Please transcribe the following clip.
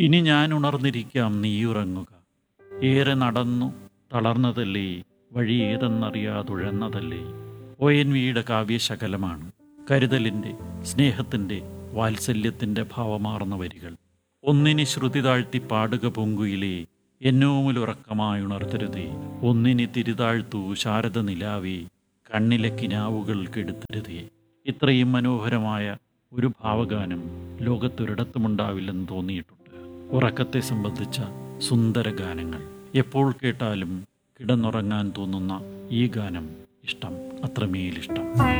ഇനി ഞാൻ ഉണർന്നിരിക്കാം നീ ഉറങ്ങുക ഏറെ നടന്നു തളർന്നതല്ലേ വഴി ഏതെന്നറിയാതുഴന്നതല്ലേ ഒ എൻ വിയുടെ കാവ്യശകലമാണ് കരുതലിൻ്റെ സ്നേഹത്തിൻ്റെ വാത്സല്യത്തിൻ്റെ ഭാവമാർന്ന വരികൾ ഒന്നിനി ശ്രുതി താഴ്ത്തി പാടുക പൊങ്കുയിലേ എന്നോമുലുറക്കമായി ഉണർത്തരുതേ ഒന്നിനി തിരിതാഴ്ത്തു ശാരദ നിലാവേ കണ്ണിലെ കിനാവുകൾ കെടുത്തരുതേ ഇത്രയും മനോഹരമായ ഒരു ഭാവഗാനം ലോകത്തൊരിടത്തുമുണ്ടാവില്ലെന്ന് തോന്നിയിട്ടുണ്ട് ഉറക്കത്തെ സംബന്ധിച്ച സുന്ദര ഗാനങ്ങൾ എപ്പോൾ കേട്ടാലും കിടന്നുറങ്ങാൻ തോന്നുന്ന ഈ ഗാനം ഇഷ്ടം അത്രമേലിഷ്ടം